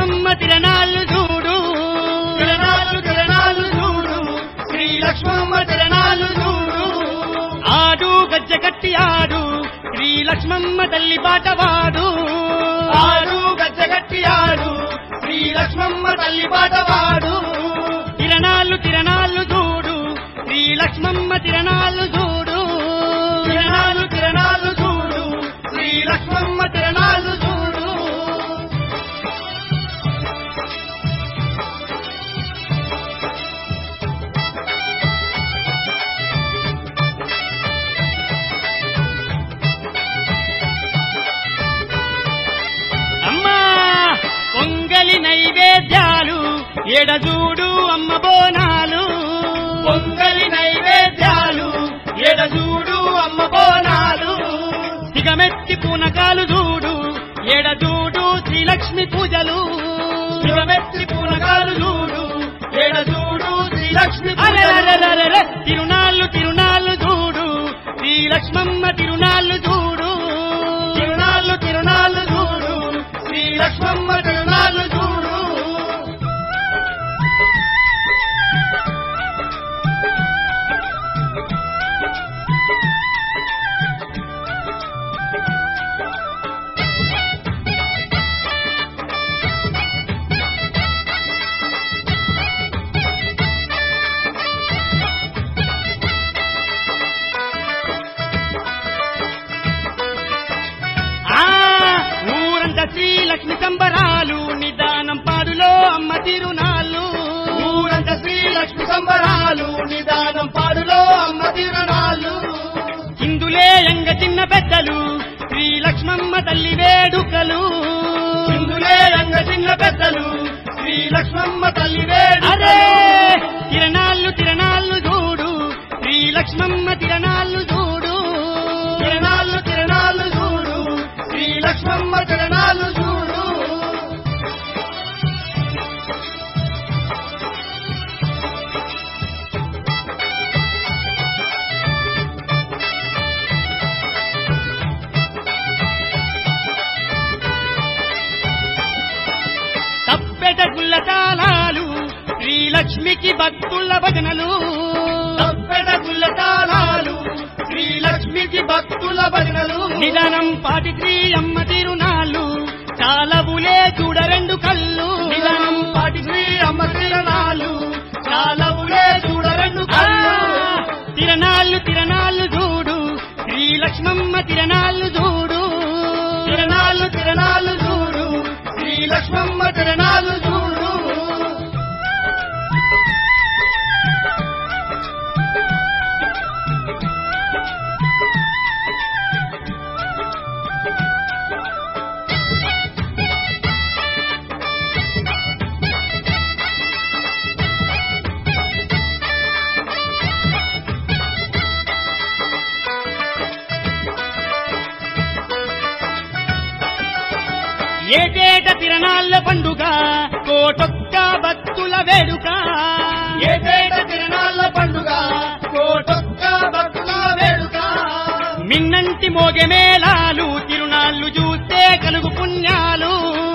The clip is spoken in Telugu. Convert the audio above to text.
లక్ష్మమ్మ తిరణాళ్ళు చూడు తిరణాలు తిరణాలు చూడు శ్రీ లక్ష్మమ్మ తిరణాలు చూడు ఆడు గజ్జ కట్టి ఆడు శ్రీ లక్ష్మమ్మ తల్లి పాట వాడు ఆడు గచ్చగట్టి ఆడు శ్రీ లక్ష్మమ్మ తల్లి పాట వాడు తిరణాళ్ళు తిరణాళ్ళు చూడు శ్రీ లక్ష్మమ్మ తిరణాళ్ళు చూడు తిరణాలు తిరణాలు చూడు శ్రీ లక్ష్మమ్మ తిరణాలు చూడు అమ్మా పొంగలి నైవేద్యాలు ఎడజూడు అమ్మ బోనాలు పొంగలి నైవేద్యాలు ఎడజూడు అమ్మ బోనాలు సిగమెత్తి పూనకాలు చూడు ఎడజూడు శ్రీలక్ష్మి పూజలు శివమెత్తి పూనకాలు చూడు ఎడజూడు శ్రీ లక్ష్మి అరెరెరెరెరె, తిరునాళ్ళు తిరునాళ్ళు చూడు శ్రీలక్ష్మమ్మ తిరునాళ్ళు చూడు తిరునాళ్ళు తిరునాళ్ళు చూడు శ్రీ లక్ష్మమ్మ తిరునాళ్ళు చూడు ఆ ఊరంతా శ్రీలక్ష్మి సంబరాలు నిదానం పాడులో అమ్మ తిరునాళ్ళు ఊరంత శ్రీ లక్ష్మి సంబరాలు నిదానం పాడులో అమ్మ తిరునాళ్ళు ఇందులే ఎంగ చిన్న పెద్దలు శ్రీలక్ష్మమ్మ తల్లి వేడుకలు ఇందులే రంగ చిన్న పెద్దలు శ్రీ లక్ష్మమ్మ తల్లి అరే వేడుకలు తిరణాళ్ళు తిరణాళ్ళు చూడు శ్రీలక్ష్మమ్మ తిరణాళ్ళు చూడు తిరణాళ్ళు తిరణాళ్ళు చూడు శ్రీ లక్ష్మమ్మ తిరణాళ్ళు చూడు తప్పెట గుల్ల తాళాలు శ్రీలక్ష్మికి భక్తుల భజనలు తప్పెట గుల్ల తాళాలు శ్రీ లక్ష్మికి భక్తుల భజనలు నిదానం పాటి శ్రీ అమ్మ తిరునాళ్ళు చాలవులే చూడ రెండు కళ్ళు నిదానం పాటి శ్రీ అమ్మ తిరణాలు చాలవులే చూడ రెండు ఆ, కళ్ళు తిరణాళ్ళు తిరణాళ్ళు చూడు శ్రీలక్ష్మమ్మ తిరణాళ్ళు చూడు తిరణాలు తిరణాలు చూడు శ్రీ లక్ష్మమ్మ తిరణాలు చూడు ఏటేట తిరణాళ్ళ పండుగ కోటొక్క భక్తుల వేడుక ఏటేట తిరణాల పండుగ కోటొక్క భక్తుల వేడుక మిన్నంటి మోగె మేళాలు తిరునాళ్ళు చూస్తే కలుగు పుణ్యాలు